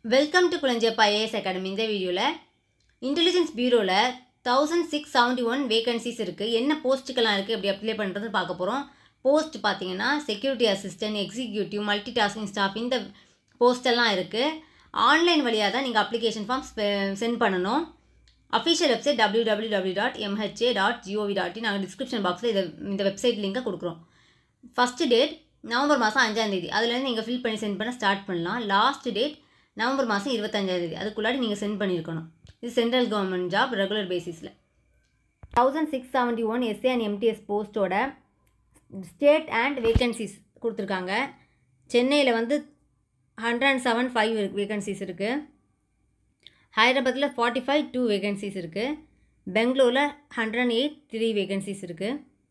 welcome to Kulanjappa IAS academy இந்த வீடியோவில் intelligence பியூரோவில் thousand six seventy one vacancies இருக்குது என்ன போஸ்ட்டுக்கெல்லாம் இருக்குது எப்படி அப்ளை பண்ணுறது பார்க்க போகிறோம் போஸ்ட் பார்த்தீங்கன்னா security assistant executive multi tasking staff இந்த போஸ்டெல்லாம் இருக்குது ஆன்லைன் வழியாக தான் நீங்கள் அப்ளிகேஷன் ஃபார்ம்ஸ் சென்ட் பண்ணணும் official website W W W dot MHA dot GOV dot நாங்கள் டிஸ்கிரிப்ஷன் பாக்ஸில் இதை இந்த வெப்சைட் லிங்கை கொடுக்குறோம் ஃபஸ்ட்டு டேட் நவம்பர் மாதம் அஞ்சாந்தேதி அதுலேருந்து நீங்கள் ஃபில் பண்ணி சென்ட் பண்ண ஸ்டார்ட் பண்ணலாம் லாஸ்ட் டேட் நவம்பர் மாதம் இருபத்தஞ்சாந்தேதி அதுக்குள்ளாடி நீங்கள் சென்ட் பண்ணியிருக்கணும் இது சென்ட்ரல் கவர்மெண்ட் ஜாப் ரெகுலர் பேசிஸில் thousand six seventy one SA and MTS போஸ்ட்டோட ஸ்டேட் அண்ட் வேகன்சிஸ் கொடுத்துருக்காங்க சென்னையில் வந்து hundred and seven five vacancies இருக்குது ஹைதராபாத்தில் ஃபார்ட்டி ஃபைவ் டூ வேகன்சிஸ் இருக்குது பெங்களூரில் hundred and eight three vacancies இருக்குது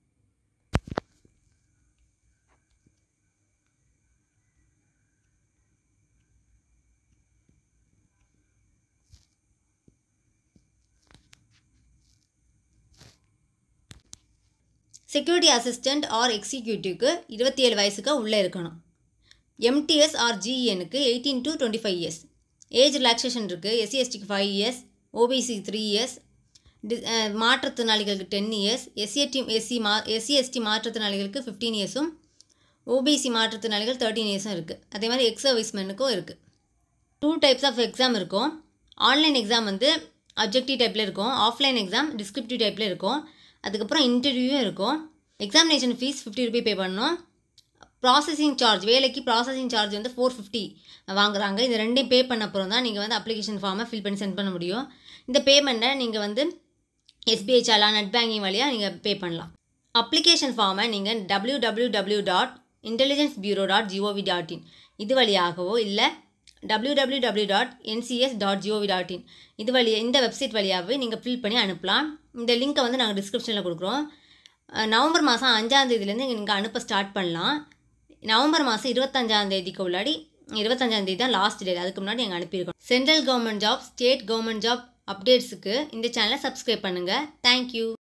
செக்யூரிட்டி அசிஸ்டண்ட் ஆர் எக்ஸிக்யூட்டிவ்க்கு இருபத்தி ஏழு வயசுக்கு உள்ளே இருக்கணும் எம்டிஎஸ் ஆர் ஜிஎனுக்கு eighteen to twenty five years age relaxation இருக்குது எஸ்சி எஸ்டிக்கு five years OBC three years D மாற்றுத்திறனாளிகளுக்கு டென் இயர்ஸ் எஸ்சிஎஸ்டி எஸ்சி மா எஸ்சி எஸ்டி மாற்றுத்திறனாளிகளுக்கு ஃபிஃப்டீன் இயர்ஸும் ஓபிசி மாற்றுத்திறனாளிகள் தேர்ட்டீன் இயர்ஸும் இருக்குது அதே மாதிரி எக்ஸ் சர்வீஸ்மெனுக்கும் இருக்குது டூ டைப்ஸ் ஆஃப் எக்ஸாம் இருக்கும் ஆன்லைன் எக்ஸாம் வந்து அப்ஜெக்டிவ் டைப்பில் இருக்கும் ஆஃப்லைன் எக்ஸாம் டிஸ்கிரிப்டிவ் டைப்பில் இருக்கும் அதுக்கப்புறம் இன்டர்வியூவும் இருக்கும் examination fees fifty rupee pay பண்ணணும் ப்ராசஸிங் சார்ஜ் வேலைக்கு ப்ராசஸிங் சார்ஜ் வந்து ஃபோர் ஃபிஃப்டி வாங்குறாங்க இது ரெண்டையும் பே பண்ண அப்புறம் தான் நீங்கள் வந்து அப்ளிகேஷன் ஃபார்மை ஃபில் பண்ணி சென்ட் பண்ண முடியும் இந்த பேமெண்ட்டை நீங்கள் வந்து எஸ்பிஐ சாலா நெட் பேங்கிங் வழியாக நீங்கள் பே பண்ணலாம் அப்ளிகேஷன் ஃபார்மை நீங்கள் W W W dot intelligence bureau dot GOV dot in இது வழியாகவோ இல்லை W W W dot NCS dot GOV dot in இது வழியாக இந்த வெப்சைட் வழியாகவே நீங்கள் ஃபில் பண்ணி அனுப்பலாம் இந்த லிங்க்கை வந்து நாங்கள் டிஸ்கிரிப்ஷனில் கொடுக்குறோம் நவம்பர் மாதம் அஞ்சாந்தேதியிலேருந்து நீங்கள் அனுப்ப ஸ்டார்ட் பண்ணலாம் நவம்பர் மாதம் இருபத்தஞ்சாந்தேதிக்கு உள்ளாடி இருபத்தஞ்சாந்தேதி தான் லாஸ்ட் டேட் அதுக்கு முன்னாடி எங்கள் அனுப்பியிருக்கோம் central government job state government job அப்டேட்ஸுக்கு இந்த சேனலை சப்ஸ்கிரைப் பண்ணுங்கள் தேங்க்யூ